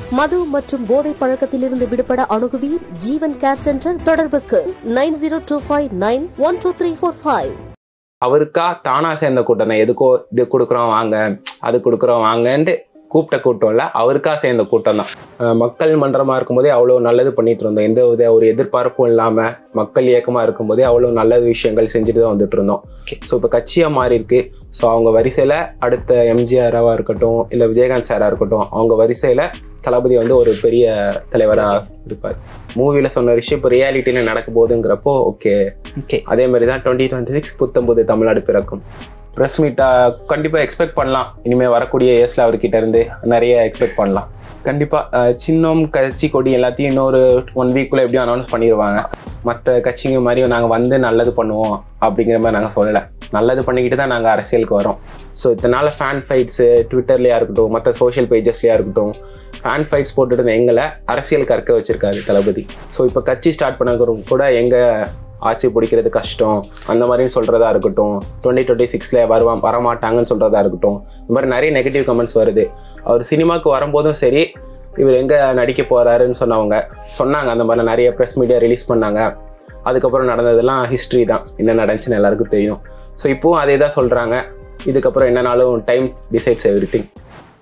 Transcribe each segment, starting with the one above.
மது மற்றும் போதை பழக்கத்திலிருந்து விடுபட அணுகுவீர் ஜீவன் கேர் சென்டர் தொடர்புக்கு nine zero two five nine one two three four five அவருக்கா தானா சேர்ந்த கூட்டம் தான் எதுக்கோ இது கொடுக்குறோம் வாங்க அது கொடுக்குறோம் வாங்கன்ட்டு கூப்பிட்ட கூட்டம் இல்லை அவருக்கா சேர்ந்த கூட்டம் தான் அஹ் மக்கள் மன்றமா இருக்கும்போதே அவ்வளோ நல்லது பண்ணிட்டு இருந்தோம் எந்த வித ஒரு எதிர்பார்ப்பும் இல்லாம மக்கள் இயக்கமா இருக்கும்போதே அவ்வளோ நல்ல விஷயங்கள் செஞ்சுட்டு தான் வந்துட்டு இருந்தோம் Okay. ஸோ இப்போ கட்சியா மாறி இருக்கு ஸோ அவங்க வரிசையில அடுத்த எம்ஜிஆராவா இருக்கட்டும் இல்லை விஜயகாந்த் சாரா இருக்கட்டும் அவங்க வரிசையில தளபதி வந்து ஒரு பெரிய தலைவரா இருப்பார் மூவில சொன்ன விஷயம் இப்போ ரியாலிட்டியில நடக்க போகுதுங்கிறப்போ ஓகே ஓகே அதே மாதிரி தான் டுவெண்ட்டி டுவெண்ட்டி சிக்ஸ் புத்தம்பது தமிழ்நாடு பிறக்கும் ப்ரெஸ் மீட்டா கண்டிப்பாக எக்ஸ்பெக்ட் பண்ணலாம் இனிமேல் வரக்கூடிய இயர்ஸில் அவர்கிட்ட இருந்து நிறைய எக்ஸ்பெக்ட் பண்ணலாம் கண்டிப்பாக சின்னம் கட்சி கொடி எல்லாத்தையும் இன்னொரு ஒன் வீக்குள்ளே எப்படியும் அனௌன்ஸ் பண்ணிடுவாங்க மற்ற கட்சிங்க மாதிரி நாங்கள் வந்து நல்லது பண்ணுவோம் அப்படிங்கிற மாதிரி நாங்கள் சொல்லலை நல்லது பண்ணிக்கிட்டு தான் நாங்கள் அரசியலுக்கு வரோம் ஸோ இதனால ஃபேன் ஃபைட்ஸு ட்விட்டர்லையா இருக்கட்டும் மற்ற சோஷியல் பேஜஸ்லையா இருக்கட்டும் ஃபேன் ஃபைட்ஸ் போட்டுட்டு இருந்த எங்களை அரசியல் கற்க வச்சிருக்காரு தளபதி ஸோ இப்போ கட்சி ஸ்டார்ட் பண்ணக்கிறவங்க கூட எங்கள் ஆட்சி பிடிக்கிறது கஷ்டம் அந்த மாதிரியும் சொல்கிறதா இருக்கட்டும் டுவெண்ட்டி டுவெண்ட்டி சிக்ஸில் வருவான் வரமாட்டாங்கன்னு சொல்கிறதா இருக்கட்டும் இந்த மாதிரி நிறைய நெகட்டிவ் கமெண்ட்ஸ் வருது அவர் சினிமாவுக்கு வரும்போதும் சரி இவர் எங்கே நடிக்க போகிறாருன்னு சொன்னவங்க சொன்னாங்க அந்த மாதிரி நிறைய ப்ரெஸ் மீடியா ரிலீஸ் பண்ணாங்க அதுக்கப்புறம் நடந்ததெல்லாம் ஹிஸ்ட்ரி தான் என்ன நடந்துச்சுன்னு எல்லாருக்கும் தெரியும் ஸோ இப்போவும் அதே தான் சொல்கிறாங்க இதுக்கப்புறம் என்னனாலும் time decides everything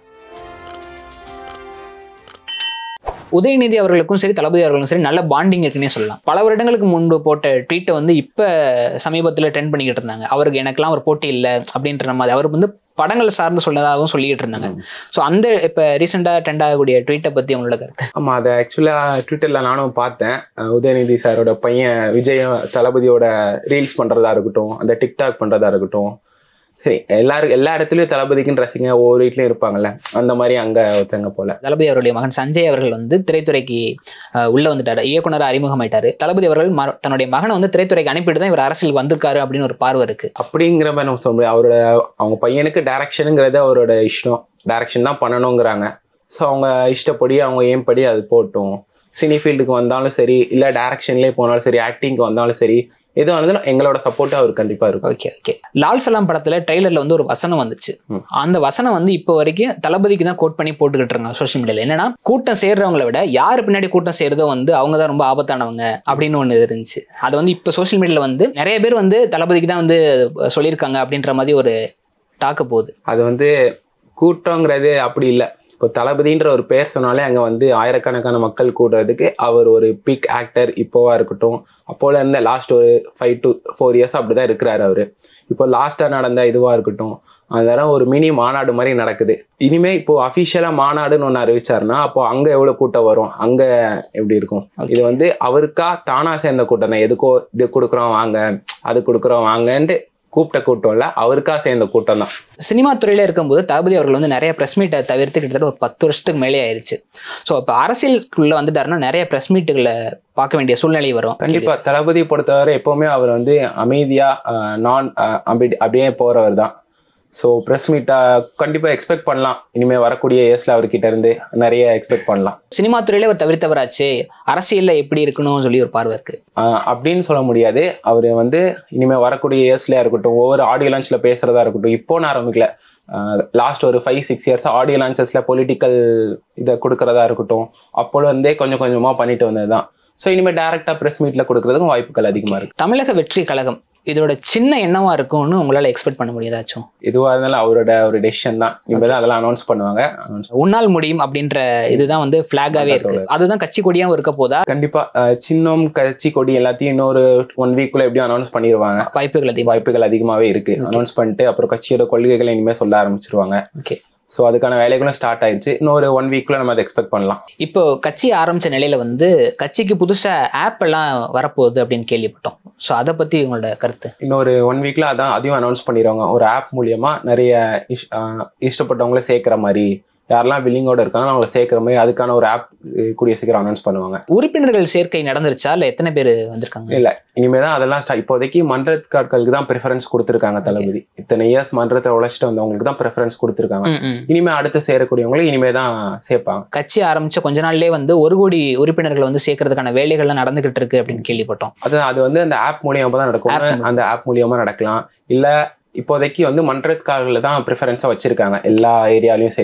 Udhayanidhi அவர்களுக்கும் சரி தளபதி அவர்களுக்கும் சரி நல்ல பாண்டிங் இருக்குன்னே சொல்லலாம் பல வருடங்களுக்கு முன்பு போட்ட ட்வீட்டை வந்து இப்போ சமீபத்தில் ட்ரெண்ட் பண்ணிக்கிட்டு இருந்தாங்க அவருக்கு எனக்கெல்லாம் ஒரு போட்டி இல்லை அப்படின்ற மாதிரி அவர் வந்து படங்கள் சார்ந்து சொன்னதாகவும் சொல்லிக்கிட்டு இருந்தாங்க ஸோ அந்த இப்போ ரீசெண்டாக ட்ரெண்ட் ஆகக்கூடிய ட்வீட்டை பற்றி உங்களோட கருத்து ஆமாம் அதை ஆக்சுவலாக ட்விட்டரில் நானும் பார்த்தேன் அஹ் உதயநிதி சாரோட பையன் விஜய் தளபதியோட ரீல்ஸ் பண்ணுறதா இருக்கட்டும் அந்த டிக்டாக் பண்ணுறதா இருக்கட்டும் சரி எல்லாரும் எல்லா இடத்துலையும் தளபதிக்குன்னு ரசிங்க ஒவ்வொரு வீட்லையும் இருப்பாங்கல்ல அந்த மாதிரி அங்கே ஒருத்தங்க போல தளபதி அவருடைய மகன் சஞ்சய் அவர்கள் வந்து திரைத்துறைக்கு அஹ், உள்ள வந்துட்டாரு இயக்குனராக அறிமுகமாயிட்டாரு தளபதி அவர்கள் ம- தன்னுடைய மகனை வந்து திரைத்துறைக்கு அனுப்பிட்டு தான் இவர் அரசியல் வந்திருக்காரு அப்படின்னு ஒரு பார்வை இருக்கு அப்படிங்கிற மாதிரி நம்ம சொல்ல முடியாது அவரோட அவங்க பையனுக்கு டைரக்ஷனுங்கிறது அவரோட இஷ்டம் டைரக்ஷன் தான் பண்ணணுங்கிறாங்க ஸோ அவங்க இஷ்டப்படி அவங்க ஏன் படி அது போட்டும் சினி ஃபீல்டுக்கு வந்தாலும் சரி இல்லை டைரக்ஷன்லேயே போனாலும் சரி ஆக்டிங்க்கு வந்தாலும் சரி எது வந்தாலும் எங்களோட சப்போர்ட் அவர் கண்டிப்பாக இருக்கும் ஓகே ஓகே லால் சலாம் படத்துல ட்ரெய்லர்ல வந்து ஒரு வசனம் வந்துச்சு ம். அந்த வசனம் வந்து இப்போ வரைக்கும் தளபதிக்கு தான் கோட் பண்ணி போட்டுக்கிட்டு இருக்காங்க சோஷியல் மீடியால என்னன்னா கூட்டம் சேர்றவங்கள விட யார் பின்னாடி கூட்டம் சேருதோ வந்து அவங்க தான் ரொம்ப ஆபத்தானவங்க அப்படின்னு ஒன்று இருந்துச்சு அது வந்து இப்போ சோஷியல் மீடியால வந்து நிறைய பேர் வந்து தளபதிக்கு தான் வந்து சொல்லியிருக்காங்க அப்படின்ற மாதிரி ஒரு டாக்கு போகுது அது வந்து கூட்டங்கிறது அப்படி இல்லை இப்போ தளபதின்ற ஒரு பேர் சொன்னாலே அங்கே வந்து ஆயிரக்கணக்கான மக்கள் கூடுறதுக்கு அவர் ஒரு பிக் ஆக்டர் இப்போவா இருக்கட்டும் அப்போல இருந்த லாஸ்ட் ஒரு ஃபைவ் டு ஃபோர் இயர்ஸ் அப்படி தான் இருக்கிறாரு அவர் இப்போ லாஸ்ட்டாக நடந்த இதுவாக இருக்கட்டும் அதெல்லாம் ஒரு மினி மாநாடு மாதிரி நடக்குது இனிமே இப்போ அஃபிஷியலாக மாநாடுன்னு ஒன்று அறிவிச்சாருன்னா அப்போ அங்கே எவ்வளோ கூட்டம் வரும் அங்கே எப்படி இருக்கும் இது வந்து அவருக்கா தானா சேர்ந்த கூட்டம் தான் எதுக்கோ இது கொடுக்குறோம் வாங்க அது கொடுக்குறோம் வாங்கன்ட்டு கூப்பிட்ட கூட்டம் இல்லை அவருக்கா சேர்ந்த கூட்டம் தான் சினிமா துறையில இருக்கும்போது தளபதி அவர்கள் வந்து நிறைய ப்ரெஸ் மீட்டை தவிர்த்து கிட்டத்தட்ட ஒரு பத்து வருஷத்துக்கு மேலே ஆயிருச்சு ஸோ இப்போ அரசியலுக்குள்ள வந்துட்டாருன்னா நிறைய ப்ரெஸ் மீட்டுகளை பார்க்க வேண்டிய சூழ்நிலை வரும் கண்டிப்பா தளபதி பொறுத்தவரை எப்பவுமே அவர் வந்து அமைதியா நான் அப்படி அப்படியே போறவர் தான் ஸோ ப்ரெஸ் மீட்டா கண்டிப்பா எக்ஸ்பெக்ட் பண்ணலாம் இனிமே வரக்கூடிய இயர்ஸ்ல அவர்கிட்ட இருந்து நிறைய எக்ஸ்பெக்ட் பண்ணலாம் சினிமா துறையில அவர் தவிர்த்தவராச்சு அரசியல்ல எப்படி இருக்கணும்னு சொல்லி ஒரு பார்வை இருக்கு ஆஹ் அப்படின்னு சொல்ல முடியாது அவர் வந்து இனிமே வரக்கூடிய இயர்ஸ்லயா இருக்கட்டும் ஒவ்வொரு ஆடியோ லான்ச்ல பேசுறதா இருக்கட்டும் இப்போன்னு ஆரம்பிக்கல லாஸ்ட் ஒரு ஃபைவ் சிக்ஸ் இயர்ஸ் ஆடியோ லான்ச்சஸ்ல பொலிட்டிக்கல் இதை கொடுக்கறதா இருக்கட்டும் அப்போல இருந்தே கொஞ்சம் கொஞ்சமா பண்ணிட்டு வந்தது தான் ஸோ இனிமேல் டேரக்டா ப்ரெஸ் மீட்ல கொடுக்கறதுக்கும் வாய்ப்புகள் அதிகமா இருக்கு தமிழக வெற்றி கழகம் இதோட சின்ன எண்ணமா இருக்கும்னு உங்களால எக்ஸ்பெக்ட் பண்ண முடியாதாச்சும் எதுவாக இருந்தாலும் அவரோட ஒரு டெசிஷன் தான் இனிமேல் தான் அதெல்லாம் அனௌன்ஸ் பண்ணுவாங்க announce உன்னால் முடியும் அப்படின்ற இதுதான் வந்து பிளாகாவே இருக்கு அதுதான் கட்சி கொடியாவும் இருக்க போதா கண்டிப்பா அஹ், சின்னம் கட்சி கொடி எல்லாத்தையும் இன்னொரு ஒன் வீக்குள்ள எப்படியும் அனௌன்ஸ் பண்ணிடுவாங்க வாய்ப்புகள் அதிகமா வாய்ப்புகள் அதிகமாவே இருக்கு அனௌன்ஸ் பண்ணிட்டு அப்புறம் கட்சியோட கொள்கைகளை இனிமேல் சொல்ல ஆரம்பிச்சிருவாங்க ஓகே ஸோ அதுக்கான வேலைகளும் ஸ்டார்ட் ஆயிடுச்சு இன்னொரு ஒன் வீக்ல நம்ம அதை எக்ஸ்பெக்ட் பண்ணலாம் இப்போ கட்சி ஆரம்பிச்ச நிலையில வந்து கட்சிக்கு புதுசா ஆப் எல்லாம் வரப்போகுது அப்படின்னு கேள்விப்பட்டோம் ஸோ அதை பத்தி உங்களோட கருத்து இன்னொரு ஒன் வீக்ல அதான் அதையும் அனௌன்ஸ் பண்ணிடுவாங்க ஒரு ஆப் மூலியமா நிறைய இஷ்- அஹ், இஷ்டப்பட்டவங்கள சேர்க்கிற மாதிரி யாரெல்லாம் வில்லிங்கோட இருக்காங்களோ அவங்களை சேர்க்கிற மாதிரி அதுக்கான ஒரு ஆப் கூடிய சீக்கிரம் அனௌன்ஸ் பண்ணுவாங்க உறுப்பினர்கள் சேர்க்கை நடந்துருச்சா இல்ல எத்தனை பேர் வந்திருக்காங்க இல்ல இனிமே தான் அதெல்லாம் start- இப்போதைக்கு மன்றத்துக்காட்களுக்கு தான் ப்ரிஃபரன்ஸ் கொடுத்துருக்காங்க தளபதி இத்தனை இயர்ஸ் மன்றத்தை உழைச்சிட்டு வந்தவங்களுக்கு தான் ப்ரிஃபரன்ஸ் கொடுத்துருக்காங்க ம், ம். இனிமே அடுத்து சேரக்கூடியவங்களும் இனிமே தான் சேர்ப்பாங்க கட்சி ஆரம்பிச்ச கொஞ்ச நாள்லயே வந்து ஒரு கோடி உறுப்பினர்கள் வந்து சேர்க்கறதுக்கான வேலைகள்லாம் நடந்துகிட்டு இருக்கு அப்படின்னு கேள்விப்பட்டோம் அது அது வந்து அந்த ஆப் மூலியமா தான் நடக்கும் App மூலியமா. அந்த ஆப் மூலியமா நடக்கலாம் இல்ல இப்போதைக்கு வந்து மன்றத்துக்காரர்கள் தான் ப்ரிஃபரன்ஸா வச்சிருக்காங்க எல்லா ஏரியாலையும் சரி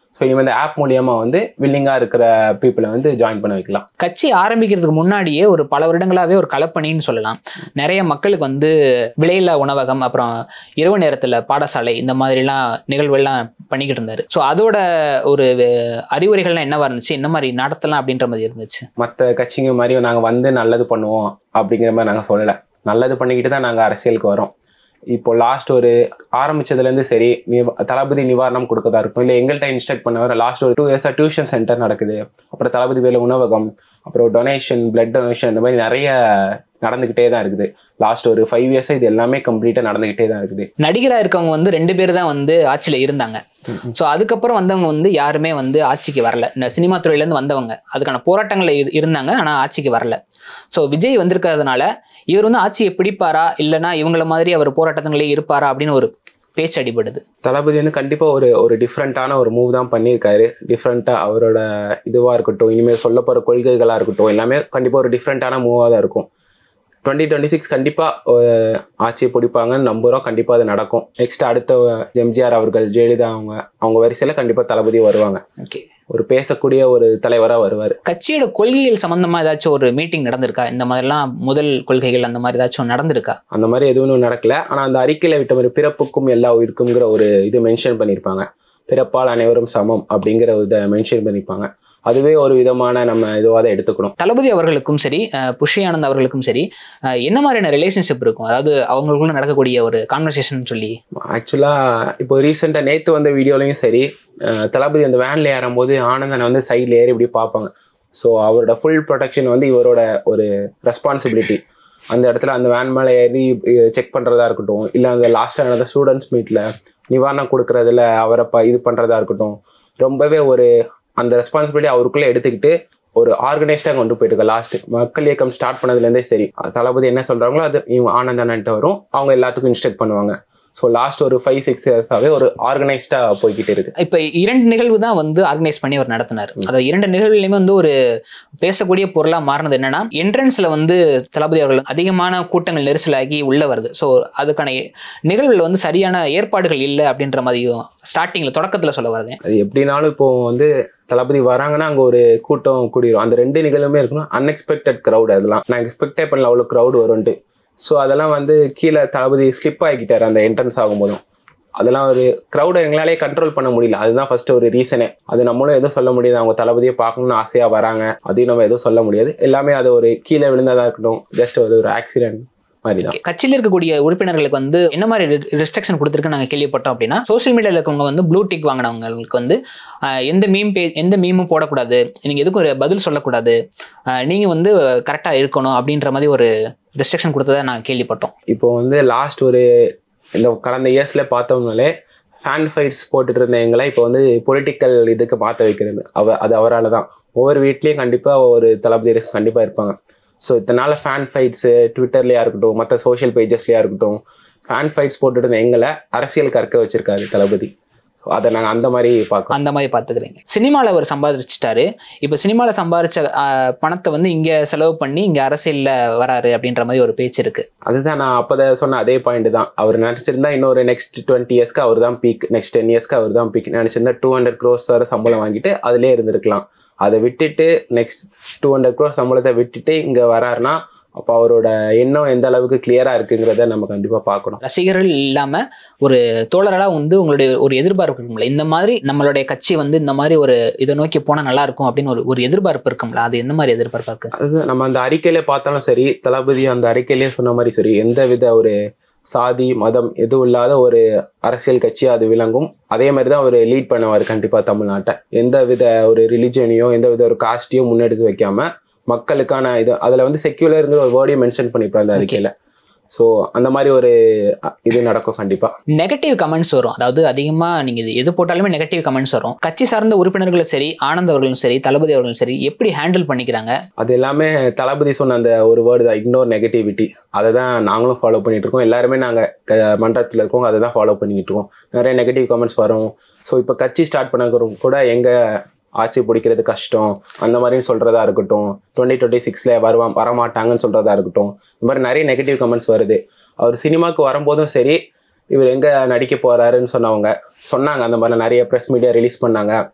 ஸோ இனிமேல் இந்த ஆப் மூலியமா வந்து வில்லிங்கா இருக்கிற பீப்புளை வந்து ஜாயின் பண்ண வைக்கலாம் கட்சி ஆரம்பிக்கிறதுக்கு முன்னாடியே ஒரு பல வருடங்களாவே ஒரு கலப்பணின்னு சொல்லலாம் நிறைய மக்களுக்கு வந்து விலையில்லா உணவகம் அப்புறம் இரவு நேரத்துல பாடசாலை இந்த மாதிரிலாம் நிகழ்வுகள்லாம் பண்ணிக்கிட்டு இருந்தாரு ஸோ அதோட ஒரு அஹ், அறிவுரைகள்லாம் என்னவா இருந்துச்சு என்ன மாதிரி நடத்தலாம் அப்படின்ற மாதிரி இருந்துச்சு மற்ற கட்சிங்க மாதிரி நாங்கள் வந்து நல்லது பண்ணுவோம் அப்படிங்கிற மாதிரி நாங்கள் சொல்லலை நல்லது பண்ணிக்கிட்டு தான் நாங்கள் அரசியலுக்கு வரோம் இப்போ லாஸ்ட் ஒரு ஆரம்பிச்சதுலேருந்து சரி நிவ- தளபதி நிவாரணம் கொடுக்கறதா இருக்கும் இல்லை எங்கள்கிட்ட இன்ஸ்ட்ரக்ட் பண்ண லாஸ்ட் ஒரு டூ இயர்ஸாக டியூஷன் சென்டர் நடக்குது அப்புறம் தளபதி பேரில் உணவகம் அப்புறம் டொனேஷன் பிளட் டொனேஷன் இந்த மாதிரி நிறைய நடந்துக்கிட்டே தான் இருக்குது லாஸ்ட் ஒரு ஃபைவ் இயர்ஸாக இது எல்லாமே கம்ப்ளீட்டாக நடந்துக்கிட்டே தான் இருக்குது நடிகரா இருக்கவங்க வந்து ரெண்டு பேர் தான் வந்து ஆட்சியில இருந்தாங்க ஸோ அதுக்கப்புறம் வந்தவங்க வந்து யாருமே வந்து ஆட்சிக்கு வரல இந்த சினிமா துறையில இருந்து வந்தவங்க அதுக்கான போராட்டங்கள்ல இரு- இருந்தாங்க ஆனா ஆட்சிக்கு வரல ஸோ விஜய் வந்திருக்கிறதுனால இவர் வந்து ஆட்சியை பிடிப்பாரா இல்லைன்னா இவங்கள மாதிரி அவர் போராட்டங்களே இருப்பாரா அப்படின்னு ஒரு பேச்சு அடிபடுது தளபதி வந்து கண்டிப்பாக ஒரு ஒரு டிஃப்ரெண்ட்டான ஒரு மூவ் தான் பண்ணியிருக்காரு டிஃப்ரெண்ட்டாக அவரோட இதுவாக இருக்கட்டும் இனிமேல் சொல்ல போகிற கொள்கைகளாக இருக்கட்டும் எல்லாமே கண்டிப்பாக ஒரு டிஃப்ரெண்ட்டான மூவாக தான் இருக்கும் டுவெண்ட்டி டுவெண்ட்டி சிக்ஸ் கண்டிப்பாக ஆட்சியை பிடிப்பாங்கன்னு நம்புகிறோம் கண்டிப்பாக அது நடக்கும் நெக்ஸ்ட் அடுத்த எம்ஜிஆர் அவர்கள் ஜெயலலிதா அவங்க அவங்க வரிசையில் கண்டிப்பாக தளபதி வருவாங்க ஓகே ஒரு பேசக்கூடிய ஒரு தலைவராக வருவார் கட்சியோட கொள்கைகள் சம்பந்தமா ஏதாச்சும் ஒரு மீட்டிங் நடந்திருக்கா இந்த மாதிரிலாம் முதல் கொள்கைகள் அந்த மாதிரி ஏதாச்சும் நடந்திருக்கா அந்த மாதிரி எதுவும் நடக்கல ஆனால் அந்த அறிக்கையில் விட்ட மாதிரி பிறப்புக்கும் எல்லா உயிருக்குங்கிற ஒரு இது மென்ஷன் பண்ணியிருப்பாங்க பிறப்பால் அனைவரும் சமம் அப்படிங்கிற ஒரு இதை மென்ஷன் பண்ணியிருப்பாங்க அதுவே ஒரு விதமான நம்ம இதுவாக தான் எடுத்துக்கணும் தளபதி அவர்களுக்கும் சரி அஹ், புஷி ஆனந்த் அவர்களுக்கும் சரி அஹ், என்ன மாதிரியான ரிலேஷன்ஷிப் இருக்கும் அதாவது அவங்களுக்குள்ள நடக்கக்கூடிய ஒரு கான்வர்சேஷன் சொல்லி ஆக்சுவலாக இப்போ ரீசெண்டாக நேற்று வந்த வீடியோலையும் சரி அஹ் தளபதி அந்த வேனில் ஏறும்போது ஆனந்தனை வந்து சைடில் ஏறி இப்படி பார்ப்பாங்க ஸோ அவரோட ஃபுல் ப்ரொடெக்ஷன் வந்து இவரோட ஒரு ரெஸ்பான்சிபிலிட்டி அந்த இடத்துல அந்த வேன் மேலே ஏறி செக் பண்ணுறதா இருக்கட்டும் இல்லை அந்த லாஸ்ட்டாக நடந்த ஸ்டூடெண்ட்ஸ் மீட்டில் நிவாரணம் கொடுக்கறதுல அவரை ப இது பண்ணுறதா இருக்கட்டும் ரொம்பவே ஒரு அந்த ரெஸ்பான்சிபிலிட்டி அவருக்குள்ளே எடுத்துக்கிட்டு ஒரு ஆர்கனைஸ்டாக கொண்டு போயிட்டு லாஸ்ட் மக்கள் இயக்கம் ஸ்டார்ட் பண்ணதுலேருந்தே சரி தளபதி என்ன சொல்கிறாங்களோ அது இவங்க ஆனந்தன்ட்டு வரும் அவங்க எல்லாத்துக்கும் இன்ஸ்ட்ரக்ட் பண்ணுவாங்க ஸோ லாஸ்ட் ஒரு ஃபைவ் சிக்ஸ் இயர்ஸாகவே ஒரு ஆர்கனைஸ்டாக போய்கிட்டு இருக்கு இப்ப இரண்டு நிகழ்வு தான் வந்து ஆர்கனைஸ் பண்ணி அவர் நடத்தினார் அதாவது இரண்டு நிகழ்வுலையுமே வந்து ஒரு பேசக்கூடிய பொருளா மாறினது என்னன்னா என்ட்ரன்ஸ்ல வந்து தளபதி அவர்கள் அதிகமான கூட்டங்கள் நெரிசலாகி உள்ள வருது ஸோ அதுக்கான நிகழ்வுல வந்து சரியான ஏற்பாடுகள் இல்லை அப்படின்ற மாதிரியும் ஸ்டார்டிங்ல தொடக்கத்துல சொல்ல வருது அது எப்படினாலும் இப்போ வந்து தளபதி வராங்கன்னா அங்கே ஒரு கூட்டம் கூடிரும் அந்த ரெண்டு நிகழ்வுமே இருக்கணும் அன்எக்ஸ்பெக்டட் க்ரௌட் அதெல்லாம் நான் எக்ஸ்பெக்டே பண்ணல அவ்வளோ க்ரௌட் வரும்ன்ட்டு ஸோ அதெல்லாம் வந்து கீழே தளபதி ஸ்லிப் ஆகிக்கிட்டார் அந்த என்ட்ரன்ஸ் ஆகும்போதும் அதெல்லாம் ஒரு க்ரௌடை எங்களாலே கண்ட்ரோல் பண்ண முடியல அதுதான் ஃபர்ஸ்ட் ஒரு ரீசனே அது நம்மளும் எதுவும் சொல்ல முடியாது அவங்க தளபதியை பார்க்கணும்னு ஆசையாக வராங்க அதையும் நம்ம எதுவும் சொல்ல முடியாது எல்லாமே அது ஒரு கீழே விழுந்ததாக இருக்கட்டும் ஜஸ்ட் ஒரு ஒரு ஆக்சிடென்ட் மாதிரி தான் கட்சியில் இருக்கக்கூடிய உறுப்பினர்களுக்கு வந்து என்ன மாதிரி ரெஸ்ட்ரிக்ஷன் கொடுத்துருக்கு நாங்கள் கேள்விப்பட்டோம் அப்படின்னா சோஷியல் மீடியாவில் இருக்கவங்க வந்து ப்ளூ டிக் வாங்கினவங்களுக்கு வந்து ஆஹ், எந்த மீம் பே எந்த மீமும் போடக்கூடாது நீங்கள் எதுக்கும் ஒரு பதில் சொல்லக்கூடாது நீங்கள் வந்து கரெக்டாக இருக்கணும் அப்படின்ற மாதிரி ஒரு ரெஸ்ட்ரிக்ஷன் கொடுத்ததை நான் கேள்விப்பட்டோம் இப்போ வந்து லாஸ்ட் ஒரு இந்த கடந்த இயர்ஸ்ல பார்த்தோம்னாலே ஃபேன் ஃபைட்ஸ் போட்டுட்டு இருந்த எங்களை இப்போ வந்து பொலிட்டிக்கல் இதுக்கு மாற்ற வைக்கிறது அவ அது அவரால் தான் ஒவ்வொரு வீட்லேயும் கண்டிப்பாக ஒரு தளபதி கண்டிப்பாக இருப்பாங்க ஸோ இதனால ஃபேன் ஃபைட்ஸு ட்விட்டர்லையா இருக்கட்டும் மற்ற சோஷியல் பேஜஸ்லையா இருக்கட்டும் ஃபேன் ஃபைட்ஸ் போட்டுட்டு இருந்த எங்களை அரசியல் கற்க வச்சிருக்காரு தளபதி ஸோ அதை நாங்கள் அந்த மாதிரி பார்க்கறோம் அந்த மாதிரி பார்த்துக்கிறீங்க சினிமாவில் அவர் சம்பாதிச்சிட்டாரு இப்போ சினிமாவில் சம்பாதிச்ச ஆஹ், பணத்தை வந்து இங்கே செலவு பண்ணி இங்கே அரசியலில் வராரு அப்படின்ற மாதிரி ஒரு பேச்சு இருக்கு அதுதான் நான் அப்போதை சொன்ன அதே பாயிண்ட் தான் அவர் நினச்சிருந்தா இன்னொரு நெக்ஸ்ட் டுவெண்ட்டி இயர்ஸ்க்கு அவர் தான் பீக் நெக்ஸ்ட் டென் இயர்ஸ்க்கு அவர் தான் பீக் நினச்சிருந்தா டூ ஹண்ட்ரட் க்ரோஸ் வர சம்பளம் வாங்கிட்டு அதிலே இருந்திருக்கலாம் அதை விட்டுட்டு நெக்ஸ்ட் டூ ஹண்ட்ரட் க்ரோஸ் சம்பளத்தை விட்டுட்டு இங்கே வராருன்னா அப்போ அவரோட எண்ணம் எந்த அளவுக்கு கிளியராக இருக்குங்கிறத நம்ம கண்டிப்பாக பார்க்கணும் ரசிகர்கள் இல்லாம ஒரு தோழர்களாக வந்து உங்களுடைய ஒரு எதிர்பார்ப்பு இருக்கும்ல இந்த மாதிரி நம்மளுடைய கட்சி வந்து இந்த மாதிரி ஒரு இதை நோக்கி போனா நல்லா இருக்கும் அப்படின்னு ஒரு ஒரு எதிர்பார்ப்பு இருக்கும்ல அது என்ன மாதிரி எதிர்பார்ப்பு இருக்கு அது நம்ம அந்த அறிக்கையில பார்த்தாலும் சரி தளபதி அந்த அறிக்கையிலேயே சொன்ன மாதிரி சரி எந்த வித ஒரு சாதி மதம் எதுவும் இல்லாத ஒரு அரசியல் கட்சியா அது விளங்கும் அதே மாதிரி தான் அவர் லீட் பண்ணுவார் கண்டிப்பா தமிழ்நாட்டை எந்த வித ஒரு ரிலிஜனையோ எந்த வித ஒரு காஸ்டையும் முன்னெடுத்து வைக்காம மக்களுக்கான இது அதுல வந்து செக்யூலருங்கிற ஒரு வேர்டையும் மென்ஷன் பண்ணிப்பார் அந்த அறிக்கையில ஸோ அந்த மாதிரி ஒரு அ, இது நடக்கும் கண்டிப்பா நெகட்டிவ் கமெண்ட்ஸ் வரும் அதாவது அதிகமா நீங்க இது எது போட்டாலுமே நெகட்டிவ் கமெண்ட்ஸ் வரும் கட்சி சார்ந்த உறுப்பினர்களும் சரி ஆனந்த் அவர்களும் சரி தளபதி அவர்களும் சரி எப்படி ஹேண்டில் பண்ணிக்கிறாங்க அது எல்லாமே தளபதி சொன்ன அந்த ஒரு வேர்டு தான் இக்னோர் நெகட்டிவிட்டி அதை தான் நாங்களும் ஃபாலோ பண்ணிட்டு இருக்கோம் எல்லாருமே நாங்கள் மன்றத்தில் இருக்கோம் அதை தான் ஃபாலோ பண்ணிக்கிட்டு இருக்கோம் நிறைய நெகட்டிவ் கமெண்ட்ஸ் வரும் ஸோ இப்போ கட்சி ஸ்டார்ட் பண்ண கூட எங்க ஆட்சி பிடிக்கிறது கஷ்டம் அந்த மாதிரின்னு சொல்றதா இருக்கட்டும் டுவெண்ட்டி டுவெண்ட்டி சிக்ஸ்ல வருவான் வரமாட்டாங்கன்னு சொல்றதா இருக்கட்டும் இந்த மாதிரி நிறைய நெகட்டிவ் கமெண்ட்ஸ் வருது அவர் சினிமாவுக்கு வரும்போதும் சரி இவர் எங்க நடிக்க போறாருன்னு சொன்னவங்க சொன்னாங்க அந்த மாதிரி நிறைய ப்ரெஸ் மீடியா ரிலீஸ் பண்ணாங்க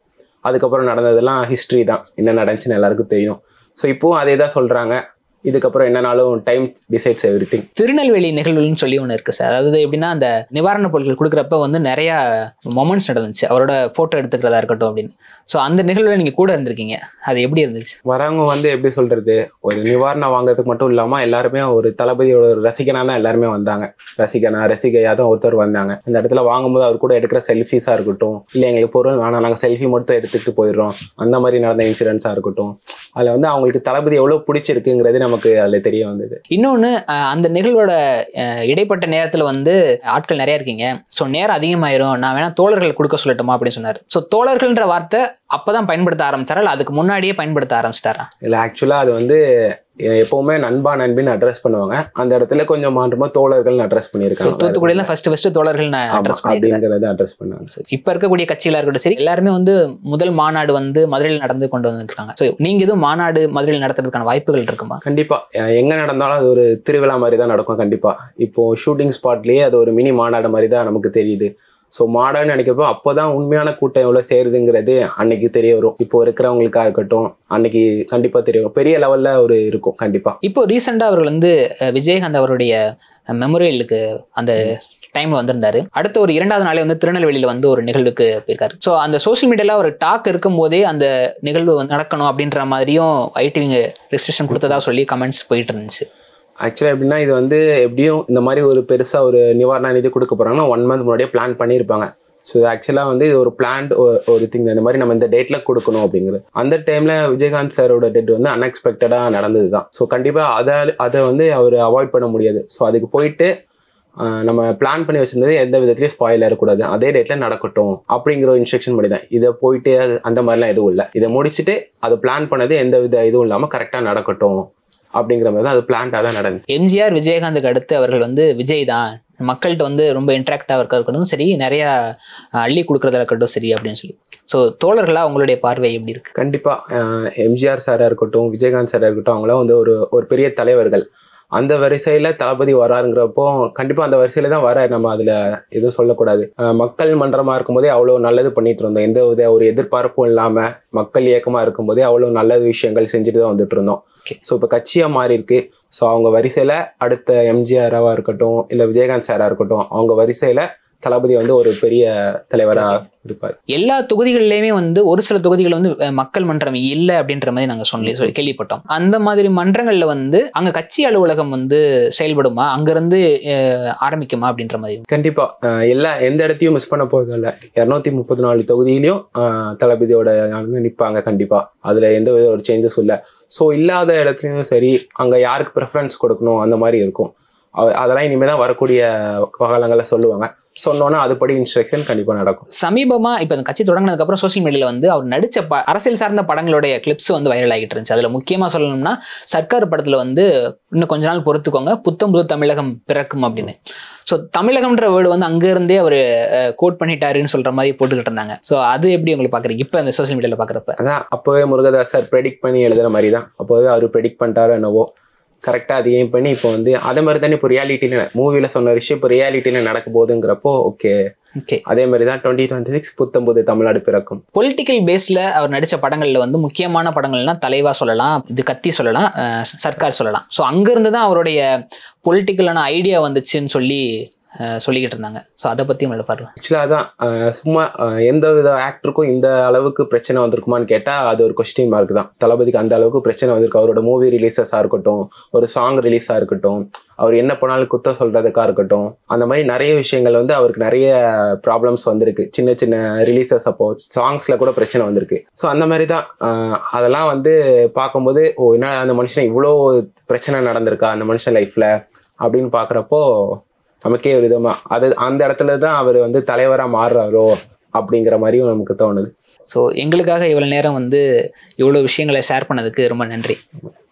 அதுக்கப்புறம் நடந்ததெல்லாம் ஹிஸ்ட்ரி தான் என்ன நடந்துச்சுன்னு எல்லாருக்கும் தெரியும் ஸோ இப்போவும் அதே தான் சொல்கிறாங்க இதுக்கப்புறம் என்னனாலும் time decides everything Tirunelveli நிகழ்வுன்னு சொல்லி ஒன்று இருக்கு சார் அதாவது எப்படின்னா அந்த நிவாரணப் பொருட்கள் கொடுக்குறப்ப வந்து நிறைய மொமெண்ட்ஸ் நடந்துச்சு அவரோட ஃபோட்டோ எடுத்துக்கிறதா இருக்கட்டும் அப்படின்னு ஸோ அந்த நிகழ்வில் நீங்கள் கூட இருந்திருக்கீங்க அது எப்படி இருந்துச்சு வரவங்க வந்து எப்படி சொல்றது ஒரு நிவாரணம் வாங்குறதுக்கு மட்டும் இல்லாம எல்லாருமே ஒரு தளபதியோட ஒரு ரசிகனா தான் எல்லாருமே வந்தாங்க ரசிகனா ரசிகையா தான் ஒருத்தர் வந்தாங்க அந்த இடத்துல வாங்கும்போது அவர் கூட எடுக்கிற செல்ஃபிஸா இருக்கட்டும் இல்ல எங்களுக்கு பொருள் வேணாம் நாங்க செல்ஃபி மட்டும் எடுத்துட்டு போயிடுறோம் அந்த மாதிரி நடந்த இன்சிடென்ட்ஸா இருக்கட்டும் அதுல வந்து அவங்களுக்கு தளபதி எவ்வளவு பிடிச்சிருக்குங்கிறது நமக்கு அதுல தெரிய வந்தது இன்னொன்று அந்த நிகழ்வோட அஹ், இடைப்பட்ட நேரத்தில் வந்து ஆட்கள் நிறைய இருக்கீங்க ஸோ நேரம் அதிகமாயிரும் நான் வேணா தோழர்கள் கொடுக்க சொல்லட்டுமா அப்படின்னு சொன்னார் ஸோ தோழர்கள்ன்ற வார்த்தை அப்பதான் பயன்படுத்த ஆரம்பிச்சாரா இல்லை அதுக்கு முன்னாடியே பயன்படுத்த ஆரம்பிச்சிட்டாரா இல்ல ஆக்சுவலா அது வந்து எ- எப்பவுமே நண்பா நண்பின்னு அட்ரஸ் பண்ணுவாங்க அந்த இடத்துல கொஞ்சம் மாற்றமா தோழர்கள்னு அட்ரஸ் பண்ணியிருக்காங்க தூத்துக்குடியில ஃபர்ஸ்ட் ஃபர்ஸ்ட் தோழர்கள் நான் ஆமா, அட்ரஸ் பண்ணியிருக்கேன் அப்படிங்கறத அட்ரஸ் பண்ணாங்க So, இப்ப இருக்கக்கூடிய கட்சிகளா இருக்கட்டும் சரி எல்லாருமே வந்து முதல் மாநாடு வந்து மதுரையில் நடந்து கொண்டு வந்துருக்காங்க ஸோ நீங்க எதுவும் மாநாடு மதுரையில் நடத்துறதுக்கான வாய்ப்புகள் இருக்குமா கண்டிப்பா அஹ் எங்க நடந்தாலும் அது ஒரு திருவிழா மாதிரி தான் நடக்கும் கண்டிப்பா இப்போ ஷூட்டிங் ஸ்பாட்லயே அது ஒரு மினி மாநாடு மாதிரி தான் நமக்கு தெரியுது ஸோ மாடான்னு நினைக்கிறப்போ அப்போதான் உண்மையான கூட்டம் எவ்வளவு சேருதுங்கிறது அன்னைக்கு தெரிய வரும் இப்போ இருக்கிறவங்களுக்கா இருக்கட்டும் அன்னைக்கு கண்டிப்பா தெரிய வரும் பெரிய லெவல்ல ஒரு இருக்கும் கண்டிப்பா இப்போ ரீசெண்டா அவர்கள் வந்து அஹ், விஜயகாந்த் அவருடைய மெமோரியலுக்கு அந்த டைம்ல வந்திருந்தாரு அடுத்த ஒரு இரண்டாவது நாளே வந்து திருநெல்வேலியில வந்து ஒரு நிகழ்வுக்கு போயிருக்காரு ஸோ அந்த சோஷியல் மீடியால ஒரு டாக் இருக்கும் போதே அந்த நிகழ்வு வந்து நடக்கணும் அப்படின்ற மாதிரியும் ஐடிவிங்க ரெஸ்ட்ரிக்ஷன் கொடுத்ததா சொல்லி கமெண்ட்ஸ் போயிட்டு இருந்துச்சு ஆக்சுவலாக எப்படின்னா இது வந்து எப்படியும் இந்த மாதிரி ஒரு பெருசா ஒரு நிவாரண நிதி கொடுக்க போறாங்கன்னா ஒன் மந்த் முன்னாடியே பிளான் பண்ணியிருப்பாங்க ஸோ இது ஆக்சுவலாக வந்து இது ஒரு பிளான்ட் ஒரு திங் இந்த மாதிரி நம்ம இந்த டேட்ல கொடுக்கணும் அப்படிங்கிறது அந்த டைம்ல விஜயகாந்த் சாரோட டெட் வந்து அன்எக்ஸ்பெக்டடாக நடந்தது தான் ஸோ கண்டிப்பாக அதை அதை வந்து அவர் அவாய்ட் பண்ண முடியாது ஸோ அதுக்கு போயிட்டு ஆஹ் நம்ம பிளான் பண்ணி வச்சிருந்தது எந்த விதத்துலயும் ஸ்பாயில் இருக்கக்கூடாது அதே டேட்ல நடக்கட்டும் அப்படிங்கிற ஒரு இன்ஸ்ட்ரக்ஷன் பண்ணி தான் இதை போயிட்டு அந்த மாதிரிலாம் எதுவும் இல்லை இதை முடிச்சுட்டு அது பிளான் பண்ணது எந்த வித இதுவும் இல்லாமல் கரெக்டாக நடக்கட்டும் அப்படிங்கிற மாதிரி தான் அது பிளான்டாக தான் நடந்துச்சு எம்ஜிஆர் விஜயகாந்துக்கு அடுத்து அவர்கள் வந்து விஜய் தான் மக்கள்கிட்ட வந்து ரொம்ப இன்ட்ராக்டாக இருக்கட்டும் சரி நிறைய அஹ், அள்ளி கொடுக்கறதா இருக்கட்டும் சரி அப்படின்னு சொல்லி ஸோ தோழர்களா உங்களுடைய பார்வை எப்படி இருக்கு கண்டிப்பா அஹ் எம்ஜிஆர் சாரா இருக்கட்டும் விஜயகாந்த் சாரா இருக்கட்டும் அவங்களாம் வந்து ஒரு ஒரு பெரிய தலைவர்கள் அந்த வரிசையில தளபதி வராருங்கிறப்போ கண்டிப்பா அந்த வரிசையில தான் வர நம்ம அதுல எதுவும் சொல்லக்கூடாது அஹ் மக்கள் மன்றமா இருக்கும்போதே அவ்வளவு நல்லது பண்ணிட்டு இருந்தோம் எந்த வித ஒரு எதிர்பார்ப்பும் இல்லாம மக்கள் இயக்கமா இருக்கும்போதே அவ்வளவு நல்ல விஷயங்கள் செஞ்சுட்டு தான் வந்துட்டு இருந்தோம் Okay. ஸோ இப்போ கட்சியா மாறி இருக்கு ஸோ அவங்க வரிசையில அடுத்த எம்ஜிஆராவா இருக்கட்டும் இல்ல விஜயகாந்த் சாரா இருக்கட்டும் அவங்க வரிசையில தளபதி வந்து ஒரு பெரிய தலைவரா இருப்பார் எல்லா தொகுதிகளிலையுமே வந்து ஒரு சில தொகுதிகள் வந்து அஹ், மக்கள் மன்றம் இல்லை அப்படின்ற மாதிரி நாங்கள் சொல்லி சொல்லி கேள்விப்பட்டோம் அந்த மாதிரி மன்றங்கள்ல வந்து அங்க கட்சி அலுவலகம் வந்து செயல்படுமா அங்கிருந்து அஹ், ஆரம்பிக்குமா அப்படின்ற மாதிரி கண்டிப்பா அஹ் எல்லா எந்த இடத்தையும் மிஸ் பண்ண போறது இல்ல இருநூத்தி முப்பத்தி நாலு தொகுதியிலையும் அஹ் தளபதியோட வந்து நிப்பாங்க கண்டிப்பா அதுல எந்த வித ஒரு சேஞ்சஸும் இல்ல ஸோ இல்லாத இடத்துலயும் சரி அங்க யாருக்கு ப்ரிஃபரன்ஸ் கொடுக்கணும் அந்த மாதிரி இருக்கும் அ- அதெல்லாம் இனிமே தான் வரக்கூடிய காலங்கள்ல சொல்லுவாங்க சொன்னோன்னா அதுபடி இன்ஸ்ட்ரக்ஷன் கண்டிப்பா நடக்கும் சமீபமா இப்ப இந்த கட்சி தொடங்கினதுக்கு அப்புறம் சோசியல் மீடியால வந்து அவர் நடிச்ச ப- அரசியல் சார்ந்த படங்களுடைய கிளிப்ஸ் வந்து வைரல் ஆகிட்டு இருந்துச்சு அதுல முக்கியமா சொல்லணும்னா சர்க்கார் படத்துல வந்து இன்னும் கொஞ்ச நாள் பொறுத்துக்கோங்க புத்தம் புது தமிழகம் பிறக்கும் அப்படின்னு ஸோ தமிழகம்ன்ற வேர்டு வந்து அங்க இருந்தே அவர் கோட் பண்ணிட்டாருன்னு சொல்ற மாதிரி போட்டுக்கிட்டு இருந்தாங்க ஸோ அது எப்படி உங்களுக்கு பாக்குறீங்க இப்போ இந்த சோசியல் மீடியால பாக்குறப்ப அதான் அப்போவே முருகதாசர் ப்ரெடிக்ட் பண்ணி எழுதுற மாதிரி தான் அப்போவே அவர் ப்ரெடிக்ட் பண்ணிட்டாரோ என்னவோ கரெக்டாக அது ஏம் பண்ணி இப்போ வந்து அதே மாதிரி தானே இப்போ ரியாலிட்டின்னு மூவியில் சொன்ன விஷயம் இப்போ ரியாலிட்டியில் நடக்க போகுதுங்கிறப்போ ஓகே ஓகே அதே மாதிரி தான் டுவெண்ட்டி டுவெண்ட்டி சிக்ஸ் புத்தம்பது தமிழ்நாடு பிறக்கும் பொலிட்டிக்கல் பேஸ்ல அவர் நடிச்ச படங்கள்ல வந்து முக்கியமான படங்கள்னா தலைவா சொல்லலாம் இது கத்தி சொல்லலாம் அஹ் சர்க்கார் சொல்லலாம் ஸோ அங்கிருந்து தான் அவருடைய பொலிட்டிக்கலான ஐடியா வந்துச்சுன்னு சொல்லி அஹ் சொல்லிக்கிட்டு இருந்தாங்க ஸோ அதை பத்தி உங்களோட பார்வை ஆக்சுவலாக அதான் அஹ் சும்மா அஹ் எந்த வித ஆக்டருக்கும் இந்த அளவுக்கு பிரச்சனை வந்திருக்குமான்னு கேட்டால் அது ஒரு கொஸ்டின் மார்க் தான் தளபதிக்கு அந்த அளவுக்கு பிரச்சனை வந்திருக்கு அவரோட மூவி ரிலீசஸாக இருக்கட்டும் ஒரு சாங் ரிலீஸாக இருக்கட்டும் அவர் என்ன பண்ணாலும் குத்தம் சொல்றதுக்கா இருக்கட்டும் அந்த மாதிரி நிறைய விஷயங்கள் வந்து அவருக்கு நிறைய ப்ராப்ளம்ஸ் வந்திருக்கு சின்ன சின்ன ரிலீசஸ் அப்போ சாங்ஸ்ல கூட பிரச்சனை வந்திருக்கு ஸோ அந்த மாதிரி தான் அஹ் அதெல்லாம் வந்து பார்க்கும்போது ஓ என்ன அந்த மனுஷன் இவ்வளோ பிரச்சனை நடந்திருக்கா அந்த மனுஷன் லைஃப்ல அப்படின்னு பார்க்குறப்போ நமக்கே ஒரு விதமா அது அந்த இடத்துல தான் அவர் வந்து தலைவரா மாறுறாரோ அப்படிங்கிற மாதிரியும் நமக்கு தோணுது ஸோ எங்களுக்காக இவ்வளோ நேரம் வந்து இவ்வளோ விஷயங்களை ஷேர் பண்ணதுக்கு ரொம்ப நன்றி